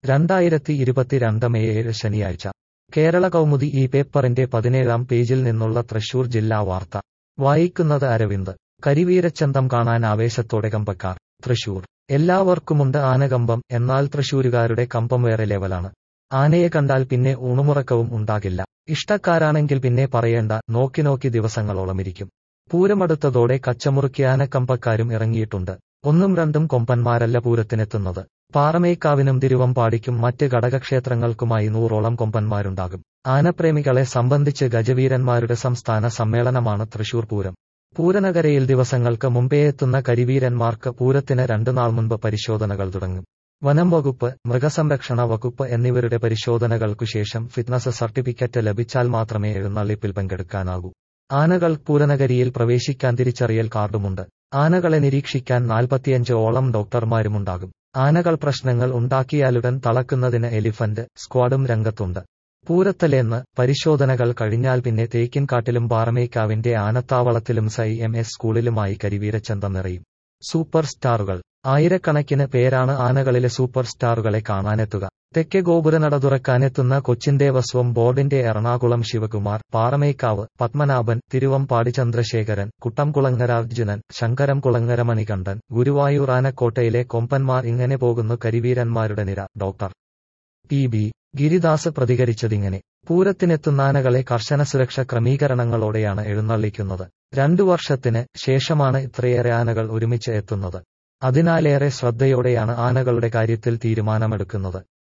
രണ്ടായിരത്തി ഇരുപത്തിരണ്ട് മെയ് ഏഴ് ശനിയാഴ്ച കേരള കൗമുദി ഈ പേപ്പറിന്റെ പതിനേഴാം പേജിൽ നിന്നുള്ള തൃശൂർ ജില്ലാ വാർത്ത വായിക്കുന്നത് അരവിന്ദ് കരിവീരച്ചന്തം കാണാൻ ആവേശത്തോടെ കമ്പക്കാർ തൃശൂർ എല്ലാവർക്കുമുണ്ട് ആനകമ്പം എന്നാൽ തൃശൂരുകാരുടെ കമ്പം വേറെ ലെവലാണ് ആനയെ കണ്ടാൽ പിന്നെ ഊണുമുറക്കവും ഉണ്ടാകില്ല ഇഷ്ടക്കാരാണെങ്കിൽ പിന്നെ പറയേണ്ട നോക്കി നോക്കി ദിവസങ്ങളോളമിരിക്കും പൂരമടുത്തതോടെ കച്ചമുറുക്കി ആനക്കമ്പക്കാരും ഇറങ്ങിയിട്ടുണ്ട് ഒന്നും രണ്ടും കൊമ്പന്മാരല്ല പൂരത്തിനെത്തുന്നത് പാറമേക്കാവിനും തിരുവമ്പാടിക്കും മറ്റ് ഘടകക്ഷേത്രങ്ങൾക്കുമായി നൂറോളം കൊമ്പന്മാരുണ്ടാകും ആനപ്രേമികളെ സംബന്ധിച്ച് ഗജവീരന്മാരുടെ സംസ്ഥാന സമ്മേളനമാണ് തൃശൂർ പൂരം പൂരനഗരയിൽ ദിവസങ്ങൾക്ക് മുമ്പേ എത്തുന്ന കരിവീരന്മാർക്ക് പൂരത്തിന് രണ്ടു നാൾ മുൻപ് പരിശോധനകൾ തുടങ്ങും വനം വകുപ്പ് മൃഗസംരക്ഷണ വകുപ്പ് എന്നിവരുടെ പരിശോധനകൾക്കു ശേഷം ഫിറ്റ്നസ് സർട്ടിഫിക്കറ്റ് ലഭിച്ചാൽ മാത്രമേ എഴുന്നള്ളിപ്പിൽ പങ്കെടുക്കാനാകൂ ആനകൾ പൂരനഗരിയിൽ പ്രവേശിക്കാൻ തിരിച്ചറിയൽ കാർഡുമുണ്ട് ആനകളെ നിരീക്ഷിക്കാൻ നാൽപ്പത്തിയഞ്ച് ഓളം ഡോക്ടർമാരുമുണ്ടാകും ആനകൾ പ്രശ്നങ്ങൾ ഉണ്ടാക്കിയാലുടൻ തളക്കുന്നതിന് എലിഫന്റ് സ്ക്വാഡും രംഗത്തുണ്ട് പൂരത്തലേന്ന് പരിശോധനകൾ കഴിഞ്ഞാൽ പിന്നെ തേക്കിൻകാട്ടിലും പാറമേക്കാവിന്റെ ആനത്താവളത്തിലും സൈ എം എസ് സ്കൂളിലുമായി കരിവീരച്ചന്തം നിറയും സൂപ്പർ സ്റ്റാറുകൾ ആയിരക്കണക്കിന് പേരാണ് ആനകളിലെ സൂപ്പർ സ്റ്റാറുകളെ കാണാനെത്തുക തെക്കേ ഗോപുരനട തുറക്കാനെത്തുന്ന കൊച്ചിൻ ദേവസ്വം ബോർഡിന്റെ എറണാകുളം ശിവകുമാർ പാറമേക്കാവ് പത്മനാഭൻ തിരുവമ്പാടി ചന്ദ്രശേഖരൻ കുട്ടംകുളങ്ങര അർജുനൻ ശങ്കരം കുളങ്ങര മണികണ്ഠൻ ഗുരുവായൂർ ആനക്കോട്ടയിലെ കൊമ്പന്മാർ ഇങ്ങനെ പോകുന്നു കരിവീരന്മാരുടെ നിര ഡോക്ടർ പി ബി ഗിരിദാസ് പ്രതികരിച്ചതിങ്ങനെ പൂരത്തിനെത്തുന്ന ആനകളെ കർശന സുരക്ഷ ക്രമീകരണങ്ങളോടെയാണ് എഴുന്നള്ളിക്കുന്നത് രണ്ടു വർഷത്തിന് ശേഷമാണ് ഇത്രയേറെ ആനകൾ ഒരുമിച്ച് എത്തുന്നത് അതിനാലേറെ ശ്രദ്ധയോടെയാണ് ആനകളുടെ കാര്യത്തിൽ തീരുമാനമെടുക്കുന്നത്